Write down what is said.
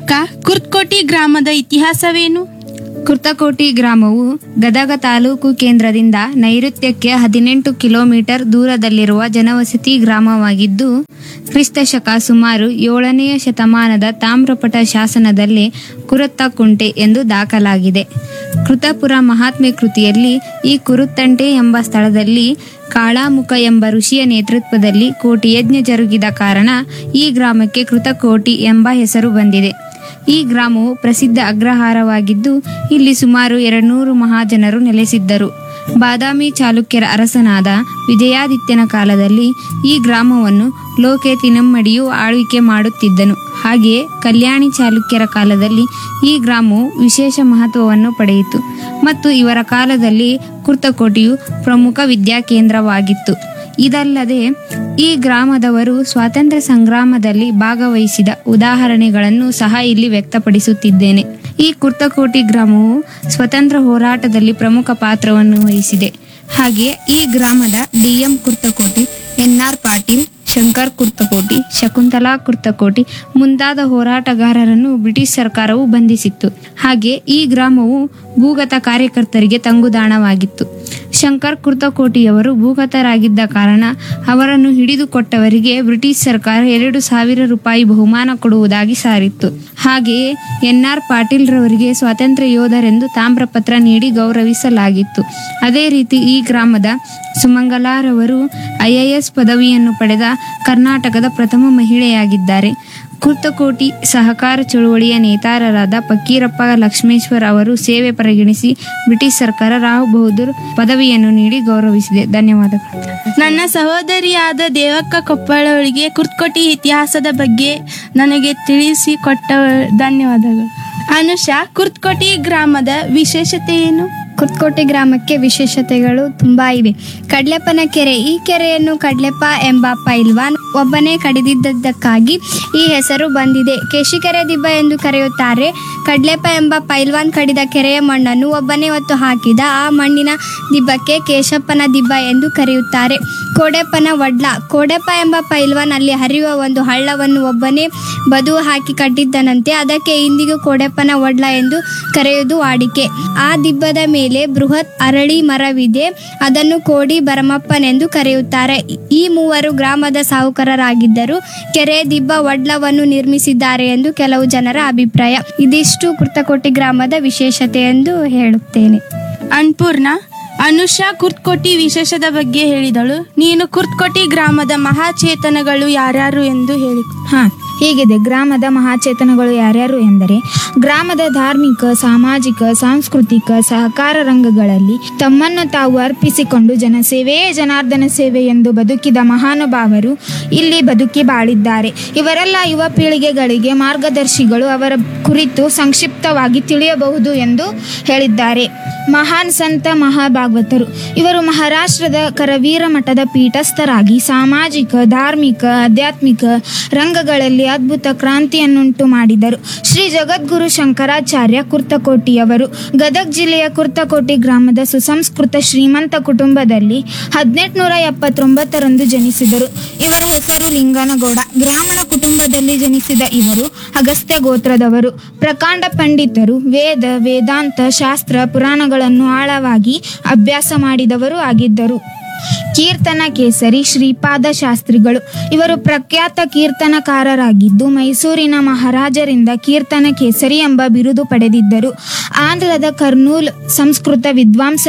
ಅಕ್ಕ ಕುರ್ತ್ಕೋಟಿ ಗ್ರಾಮದ ಇತಿಹಾಸವೇನು ಕುರ್ತಕೋಟಿ ಗ್ರಾಮವು ಗದಗ ತಾಲೂಕು ಕೇಂದ್ರದಿಂದ ನೈಋತ್ಯಕ್ಕೆ ಹದಿನೆಂಟು ಕಿಲೋಮೀಟರ್ ದೂರದಲ್ಲಿರುವ ಜನವಸತಿ ಗ್ರಾಮವಾಗಿದ್ದು ಕ್ರಿಸ್ತಶಕ ಸುಮಾರು ಏಳನೆಯ ಶತಮಾನದ ತಾಮ್ರಪಟ ಶಾಸನದಲ್ಲಿ ಕುರುತ್ತಕುಂಟೆ ಎಂದು ದಾಖಲಾಗಿದೆ ಕೃತಪುರ ಮಹಾತ್ಮೆ ಕೃತಿಯಲ್ಲಿ ಈ ಕುರುತ್ತಂಟೆ ಎಂಬ ಸ್ಥಳದಲ್ಲಿ ಕಾಳಾಮುಖ ಎಂಬ ಋಷಿಯ ನೇತೃತ್ವದಲ್ಲಿ ಕೋಟಿ ಯಜ್ಞ ಜರುಗಿದ ಕಾರಣ ಈ ಗ್ರಾಮಕ್ಕೆ ಕೃತಕೋಟಿ ಎಂಬ ಹೆಸರು ಬಂದಿದೆ ಈ ಗ್ರಾಮವು ಪ್ರಸಿದ್ಧ ಅಗ್ರಹಾರವಾಗಿದ್ದು ಇಲ್ಲಿ ಸುಮಾರು ಎರಡ್ನೂರು ಮಹಾಜನರು ನೆಲೆಸಿದ್ದರು ಬಾದಾಮಿ ಚಾಲುಕ್ಯರ ಅರಸನಾದ ವಿಜಯಾದಿತ್ಯನ ಕಾಲದಲ್ಲಿ ಈ ಗ್ರಾಮವನ್ನು ಲೋಕೆ ತಿನಮ್ಮಡಿಯು ಆಳ್ವಿಕೆ ಮಾಡುತ್ತಿದ್ದನು ಹಾಗೆಯೇ ಕಲ್ಯಾಣಿ ಚಾಲುಕ್ಯರ ಕಾಲದಲ್ಲಿ ಈ ಗ್ರಾಮವು ವಿಶೇಷ ಮಹತ್ವವನ್ನು ಪಡೆಯಿತು ಮತ್ತು ಇವರ ಕಾಲದಲ್ಲಿ ಕುರ್ತಕೋಟೆಯು ಪ್ರಮುಖ ವಿದ್ಯಾಕೇಂದ್ರವಾಗಿತ್ತು ಇದಲ್ಲದೆ ಈ ಗ್ರಾಮದವರು ಸ್ವಾತಂತ್ರ್ಯ ಸಂಗ್ರಾಮದಲ್ಲಿ ಭಾಗವಹಿಸಿದ ಉದಾಹರಣೆಗಳನ್ನು ಸಹ ಇಲ್ಲಿ ವ್ಯಕ್ತಪಡಿಸುತ್ತಿದ್ದೇನೆ ಈ ಕುರ್ತಕೋಟಿ ಗ್ರಾಮವು ಸ್ವತಂತ್ರ ಹೋರಾಟದಲ್ಲಿ ಪ್ರಮುಖ ಪಾತ್ರವನ್ನು ವಹಿಸಿದೆ ಹಾಗೆ ಈ ಗ್ರಾಮದ ಡಿಎಂ ಕುರ್ತಕೋಟಿ ಎನ್ಆರ್ ಪಾಟೀಲ್ ಶಂಕರ್ ಕುರ್ತಕೋಟಿ ಶಕುಂತಲಾ ಕುರ್ತಕೋಟಿ ಮುಂತಾದ ಹೋರಾಟಗಾರರನ್ನು ಬ್ರಿಟಿಷ್ ಸರ್ಕಾರವು ಬಂಧಿಸಿತ್ತು ಹಾಗೆ ಈ ಗ್ರಾಮವು ಭೂಗತ ಕಾರ್ಯಕರ್ತರಿಗೆ ತಂಗುದಾಣವಾಗಿತ್ತು ಶಂಕರ್ ಕುರ್ತಕೋಟಿಯವರು ಭೂಗತರಾಗಿದ್ದ ಕಾರಣ ಅವರನ್ನು ಹಿಡಿದುಕೊಟ್ಟವರಿಗೆ ಬ್ರಿಟಿಷ್ ಸರ್ಕಾರ ಎರಡು ಸಾವಿರ ರೂಪಾಯಿ ಬಹುಮಾನ ಕೊಡುವುದಾಗಿ ಸಾರಿತ್ತು ಹಾಗೆಯೇ ಎನ್ಆರ್ ಪಾಟೀಲ್ ರವರಿಗೆ ಸ್ವಾತಂತ್ರ್ಯ ಯೋಧರೆಂದು ತಾಮ್ರಪತ್ರ ನೀಡಿ ಗೌರವಿಸಲಾಗಿತ್ತು ಅದೇ ರೀತಿ ಈ ಗ್ರಾಮದ ಸುಮಂಗಲಾರವರು ಐಎಎಸ್ ಪದವಿಯನ್ನು ಪಡೆದ ಕರ್ನಾಟಕದ ಪ್ರಥಮ ಮಹಿಳೆಯಾಗಿದ್ದಾರೆ ಕುರ್ತಕೋಟಿ ಸಹಕಾರ ಚಳುವಳಿಯ ನೇತಾರರಾದ ಫಕೀರಪ್ಪ ಲಕ್ಷ್ಮೇಶ್ವರ್ ಅವರು ಸೇವೆ ಪರಿಗಣಿಸಿ ಬ್ರಿಟಿಷ್ ಸರ್ಕಾರ ರಾವ್ ಬಹದ್ದೂರ್ ಪದವಿಯನ್ನು ನೀಡಿ ಗೌರವಿಸಿದೆ ಧನ್ಯವಾದಗಳು ನನ್ನ ಸಹೋದರಿಯಾದ ದೇವಕ್ಕ ಕೊಪ್ಪಳವಳಿಗೆ ಕುರ್ತ್ಕೋಟಿ ಇತಿಹಾಸದ ಬಗ್ಗೆ ನನಗೆ ತಿಳಿಸಿ ಕೊಟ್ಟ ಧನ್ಯವಾದಗಳು ಅನುಷಾ ಕುರ್ತ್ಕೋಟಿ ಗ್ರಾಮದ ವಿಶೇಷತೆ ಏನು ಕುರ್ತಕೋಟೆ ಗ್ರಾಮಕ್ಕೆ ವಿಶೇಷತೆಗಳು ತುಂಬಾ ಇವೆ ಕಡ್ಲೆಪ್ಪನ ಕೆರೆ ಈ ಕೆರೆಯನ್ನು ಕಡ್ಲೆಪ್ಪ ಎಂಬ ಪೈಲ್ವಾನ್ ಒಬ್ಬನೇ ಕಡಿದಿದ್ದಕ್ಕಾಗಿ ಈ ಹೆಸರು ಬಂದಿದೆ ಕೇಶಿಕೆರೆ ದಿಬ್ಬ ಎಂದು ಕರೆಯುತ್ತಾರೆ ಕಡ್ಲೆಪ್ಪ ಎಂಬ ಪೈಲ್ವಾನ್ ಕಡಿದ ಕೆರೆಯ ಮಣ್ಣನ್ನು ಒಬ್ಬನೇ ಹೊತ್ತು ಹಾಕಿದ ಆ ಮಣ್ಣಿನ ದಿಬ್ಬಕ್ಕೆ ಕೇಶಪ್ಪನ ದಿಬ್ಬ ಎಂದು ಕರೆಯುತ್ತಾರೆ ಕೋಡೆಪ್ಪನ ವಡ್ಲ ಕೋಡೆಪ್ಪ ಎಂಬ ಪೈಲ್ವಾನ್ ಅಲ್ಲಿ ಹರಿಯುವ ಒಂದು ಹಳ್ಳವನ್ನು ಒಬ್ಬನೇ ಬದು ಹಾಕಿ ಕಟ್ಟಿದ್ದನಂತೆ ಅದಕ್ಕೆ ಇಂದಿಗೂ ಕೋಡೆಪ್ಪನ ವಡ್ಲ ಎಂದು ಕರೆಯುವುದು ವಾಡಿಕೆ ಆ ದಿಬ್ಬದ ಮೇಲೆ ಬೃಹತ್ ಅರಳಿ ಮರವಿದೆ ಅದನ್ನು ಕೋಡಿ ಭರಮಪ್ಪನೆಂದು ಕರೆಯುತ್ತಾರೆ ಈ ಮೂವರು ಗ್ರಾಮದ ಸಾಹುಕಾರರಾಗಿದ್ದರು ಕೆರೆ ದಿಬ್ಬ ವಡ್ಲವನ್ನು ನಿರ್ಮಿಸಿದ್ದಾರೆ ಎಂದು ಕೆಲವು ಜನರ ಅಭಿಪ್ರಾಯ ಇದಿಷ್ಟು ಕುರ್ತಕೋಟಿ ಗ್ರಾಮದ ವಿಶೇಷತೆ ಎಂದು ಹೇಳುತ್ತೇನೆ ಅನ್ಪೂರ್ಣ ಅನುಷಾ ಕುರ್ತ್ಕೋಟಿ ವಿಶೇಷದ ಬಗ್ಗೆ ಹೇಳಿದಳು ನೀನು ಕುರ್ತ್ಕೋಟಿ ಗ್ರಾಮದ ಮಹಾಚೇತನಗಳು ಯಾರ್ಯಾರು ಎಂದು ಹೇಳಿ ಹಾ ಹೀಗಿದೆ ಗ್ರಾಮದ ಮಹಾಚೇತನಗಳು ಯಾರ್ಯಾರು ಎಂದರೆ ಗ್ರಾಮದ ಧಾರ್ಮಿಕ ಸಾಮಾಜಿಕ ಸಾಂಸ್ಕೃತಿಕ ಸಹಕಾರ ರಂಗಗಳಲ್ಲಿ ತಮ್ಮನ್ನು ತಾವು ಅರ್ಪಿಸಿಕೊಂಡು ಜನಸೇವೆಯೇ ಜನಾರ್ದನ ಸೇವೆ ಎಂದು ಬದುಕಿದ ಮಹಾನುಭಾವರು ಇಲ್ಲಿ ಬದುಕಿ ಬಾಳಿದ್ದಾರೆ ಇವರೆಲ್ಲ ಯುವ ಪೀಳಿಗೆಗಳಿಗೆ ಮಾರ್ಗದರ್ಶಿಗಳು ಅವರ ಕುರಿತು ಸಂಕ್ಷಿಪ್ತವಾಗಿ ತಿಳಿಯಬಹುದು ಎಂದು ಹೇಳಿದ್ದಾರೆ ಮಹಾನ್ ಸಂತ ಮಹಾಭಾಗವತರು ಇವರು ಮಹಾರಾಷ್ಟ್ರದ ಕರವೀರ ಮಠದ ಪೀಠಸ್ಥರಾಗಿ ಸಾಮಾಜಿಕ ಧಾರ್ಮಿಕ ಆಧ್ಯಾತ್ಮಿಕ ರಂಗಗಳಲ್ಲಿ ಅದ್ಭುತ ಕ್ರಾಂತಿಯನ್ನುಂಟು ಮಾಡಿದರು ಶ್ರೀ ಜಗದ್ಗುರು ಶಂಕರಾಚಾರ್ಯ ಕುರ್ತಕೋಟಿಯವರು ಗದಗ್ ಜಿಲ್ಲೆಯ ಕುರ್ತಕೋಟಿ ಗ್ರಾಮದ ಸುಸಂಸ್ಕೃತ ಶ್ರೀಮಂತ ಕುಟುಂಬದಲ್ಲಿ ಹದಿನೆಂಟುನೂರ ಎಪ್ಪತ್ತೊಂಬತ್ತರಂದು ಜನಿಸಿದರು ಇವರ ಹೆಸರು ಲಿಂಗನಗೌಡ ಬ್ರಾಹ್ಮಣ ಕುಟುಂಬದಲ್ಲಿ ಜನಿಸಿದ ಇವರು ಅಗಸ್ತ್ಯ ಗೋತ್ರದವರು ಪ್ರಕಾಂಡ ಪಂಡಿತರು ವೇದ ವೇದಾಂತ ಶಾಸ್ತ್ರ ಪುರಾಣಗಳನ್ನು ಆಳವಾಗಿ ಅಭ್ಯಾಸ ಮಾಡಿದವರು ಆಗಿದ್ದರು ಕೀರ್ತನ ಕೇಸರಿ ಶ್ರೀಪಾದ ಶಾಸ್ತ್ರಿಗಳು ಇವರು ಪ್ರಖ್ಯಾತ ಕೀರ್ತನಕಾರರಾಗಿದ್ದು ಮೈಸೂರಿನ ಮಹಾರಾಜರಿಂದ ಕೀರ್ತನ ಕೇಸರಿ ಎಂಬ ಬಿರುದು ಪಡೆದಿದ್ದರು ಆಂಧ್ರದ ಕರ್ನೂಲ್ ಸಂಸ್ಕೃತ ವಿದ್ವಾಂಸ